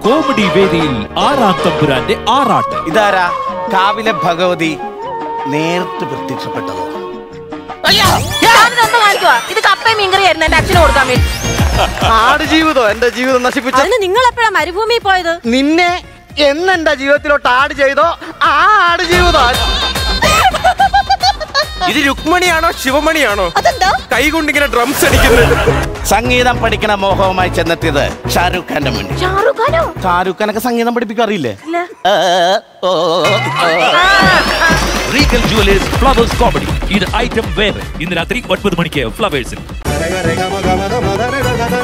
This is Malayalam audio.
കോമഡി വേദിയിൽ ആറാം തമ്പുരാന്റെ ആറാട്ട് ഇതാരാ കാവിലെ ഭഗവതി നേരത്തെ പ്രത്യക്ഷപ്പെട്ടതോ ഞാനിതൊന്ന് കാണിക്കുവാ ഇത് കപ്പയും മീൻകറിയായിരുന്നു എന്റെ അച്ഛന് കൊടുക്കാൻ വേണ്ടി ആട് ജീവിതം എന്റെ ജീവിതം നശിപ്പിച്ച അതിന് നിങ്ങൾ എപ്പോഴാ മരുഭൂമിയിൽ പോയത് നിന്നെ എന്നെന്റെ ജീവിതത്തിലോട്ട് ആട് ചെയ്തോ ആ ആട് ജീവിതം ഇത് രുക്മണിയാണോ ശിവമണിയാണോ അതെന്താ കൈ കൊണ്ടിങ്ങനെ ഡ്രംസ് അടിക്കുന്നത് സംഗീതം പഠിക്കണ മോഹവുമായി ചെന്നെത്തിയത് ഷാരൂഖ് ഖാന്റെ മുന്നിൽ ഷാറുഖ് ഖാനോ ഷാരൂഖ് ഖാനൊക്കെ സംഗീതം പഠിപ്പിക്കാൻ അറിയില്ലേ ഇല്ല. ഏ, ഓ, ഓ, ഓ. റീഗൽ ജുവലേഴ്സ് ഫ്ലവേഴ്സ് കോമഡി ഇത് ഐറ്റം വേറെ ഇന്ന് രാത്രി ഒൻപത് മണിക്ക് ഫ്ലവേഴ്സിൽ Rega, rega, maga, maga, maga, rega, rega,